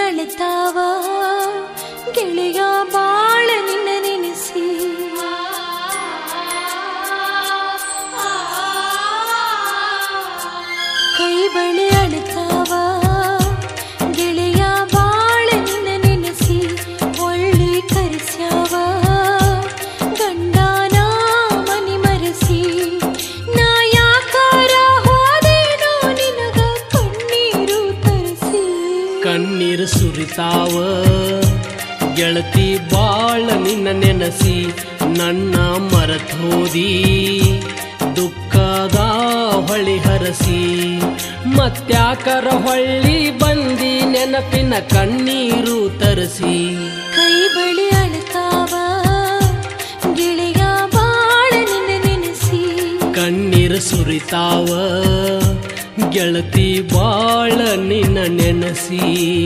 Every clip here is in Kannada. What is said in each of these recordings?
ಅಳತಾವ ಗೆಳೆಯ ಬಾಳ ನಿನ್ನ ನೆನೆಸಿ ಕೈ ಬಳಿ ಅಳತಾವ ಗೆಳೆಯ ಬಾಳ ನಿನ್ನ ನೆನೆಸಿ ಒಳ್ಳಿ ಕರೆಸ್ಯಾವ ಗಂಡನ ಮನಿ ಮರೆಸಿ ನಾ ಯಾಕಾರ ಹೋದೇನೋ ನಿನಗ ಕಣ್ಣೀರು ತರಿಸಿ ಕಣ್ಣೀರು ಸುರಿತಾವ ಗೆಳತಿ ಬಾಳ ನಿನ್ನ ನೆನಸಿ ನನ್ನ ಮರತೋದಿ ದುಃಖದ ಹೊಳಿ ಹರಸಿ ಮತ್ಯಾಕರ ಹೊಳ್ಳಿ ಬಂದಿ ನೆನಪಿನ ಕಣ್ಣೀರು ತರಿಸಿ ಕೈ ಬಳಿ ಅಳತಾವ ಗೆಳೆಯ ಬಾಳ ನಿನ್ನ ನೆನೆಸಿ ಕಣ್ಣೀರು ಸುರಿತಾವ ಗೆಳತಿ ಬಾಳ ನಿನ್ನ ನೆನಸಿ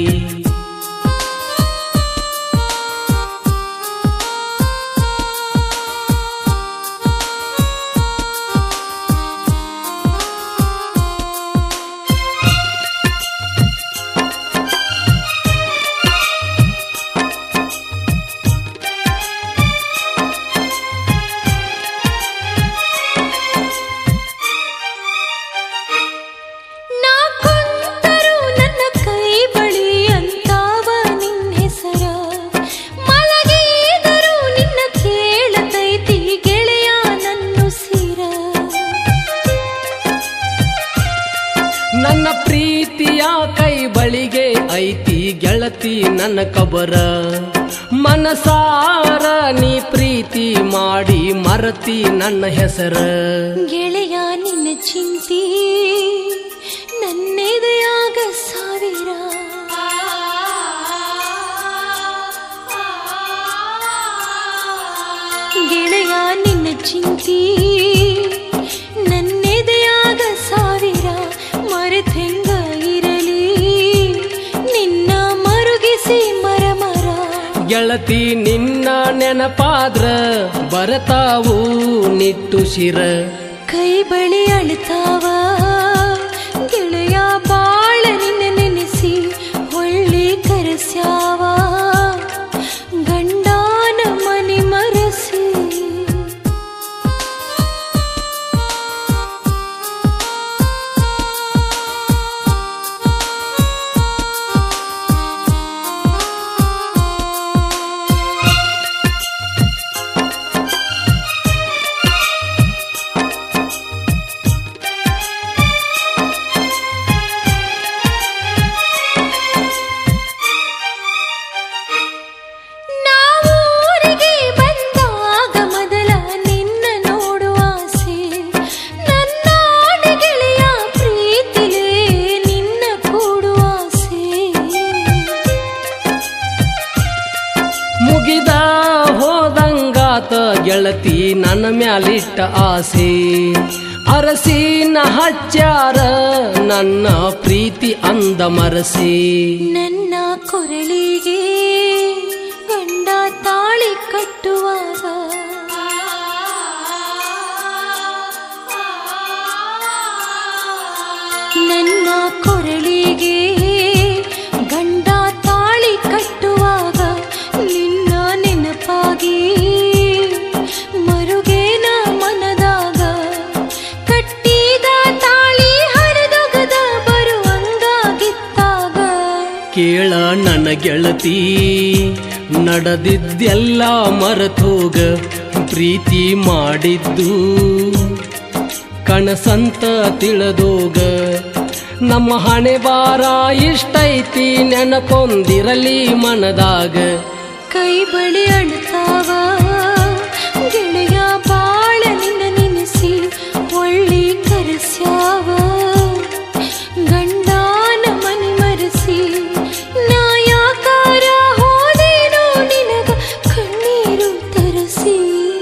ನಾ ಕುಂತರು ನನ್ನ ಕೈ ಬಳಿ ಅಂತಾವ ನಿನ್ನ ಹೆಸರ ಮಲಗಿದರು ನಿನ್ನ ಕೇಳತೈತಿ ಗೆಳೆಯ ನನ್ನುಸಿರ ನನ್ನ ಪ್ರೀತಿಯ ಕೈ ಬಳಿಗೆ ಐತಿ ಗೆಳತಿ ನನ್ನ ಕಬರ ಮನಸಾರ ನೀ ಪ್ರೀತಿ ಮಾಡಿ ಮರತಿ ನನ್ನ ಹೆಸರ ಗೆಳೆಯ ನಿನ್ನ ಚಿಂತಿ ನನ್ನೆದೆಯಾಗ ಸಾವಿರ ಗೆಳೆಯ ನಿನ್ನ ಚಿಂತಿ ನನ್ನೆದೆಯಾಗ ಸಾವಿರ ಮರೆತೆಂಗ ಇರಲಿ ನಿನ್ನ ಮರುಗಿಸಿ ಮರ ಮರ ಗೆಳತಿ ನಿನ್ನ ನೆನಪಾದ್ರ ಬರತಾವು ನಿಟ್ಟುಸಿರ ಕೈ ಬಳಿ ಅಳ್ತಾವ ಗೆಳೆಯ ಬಾಳ ನಿನ್ನ ನೆನೆಸಿ ಹೊಳ್ಳಿ ಕರೆಸ್ಯಾವ ಗಂಡನ ಮನಿ ಮರಸಿ ನಾವೂರಿಗೆ ಬಂದಾಗ ಮೊದಲ ನಿನ್ನ ನೋಡುವ ಆಸೆ ನನ್ನ ಗೆಳೆಯ ಪ್ರೀತಿಲೇ ನಿನ್ನ ಕೂಡುವ ಆಸೆ ಮುಗಿದ ಹೋದಂಗಾತ ಗೆಳತಿ ನನ್ನ ಮ್ಯಾಲಿಟ್ಟ ಆಸೆ ಅರಸಿನ ಹಚ್ಚಾರ ನನ್ನ ಪ್ರೀತಿ ಅಂದ ಮರಸಿ ನನ್ನ ಕೊರಳಿಗೆ ಗಂಡ ತಾಳಿ ಕಟ್ಟುವಾಗ ನನ್ನ ಕೊರಳಿಗೆ ಗಂಡ ತಾಳಿ ಕಟ್ಟುವಾಗ ನಿನ್ನ ನೆನಪಾಗಿ ಮರುಗೇನ ಮನದಾಗ ಕಟ್ಟಿದ ತಾಳಿ ಹರಿದೊಗದ ಬರುವಂಗಾಗಿತ್ತಾಗ ಕೇಳ ನನ್ನ ಗೆಳತಿ ನಡೆದಿದ್ದೆಲ್ಲ ಮರೆತೋಗ ಪ್ರೀತಿ ಮಾಡಿದ್ದು ಕನಸಂತ ತಿಳಿದೋಗ ನಮ್ಮ ಹಣೆ ಬಾರ ಇಷ್ಟೈತಿ ನೆನಪೊಂದಿರಲಿ ಮನದಾಗ ಕೈ ಬಳಿ ಅಳ್ತಾವ ಗೆಳೆಯ ಬಾಳ ನಿನ್ನ ನೆನೆಸಿ ಒಳ್ಳಿ ಕರೆಸ್ಯಾವ ಗಂಡನ ಮನಿ ಮರೆಸಿ ನಾ ಯಾಕಾರ ಹೋದೇನೋ ನಿನಗ ಕಣ್ಣೀರು ತರಸಿ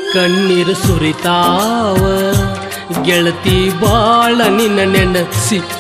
ಕಣ್ಣೀರು ಸುರಿತಾವ ಗೆಳತಿ ಬಾಳ ನಿನ್ನ ನೆನಸಿ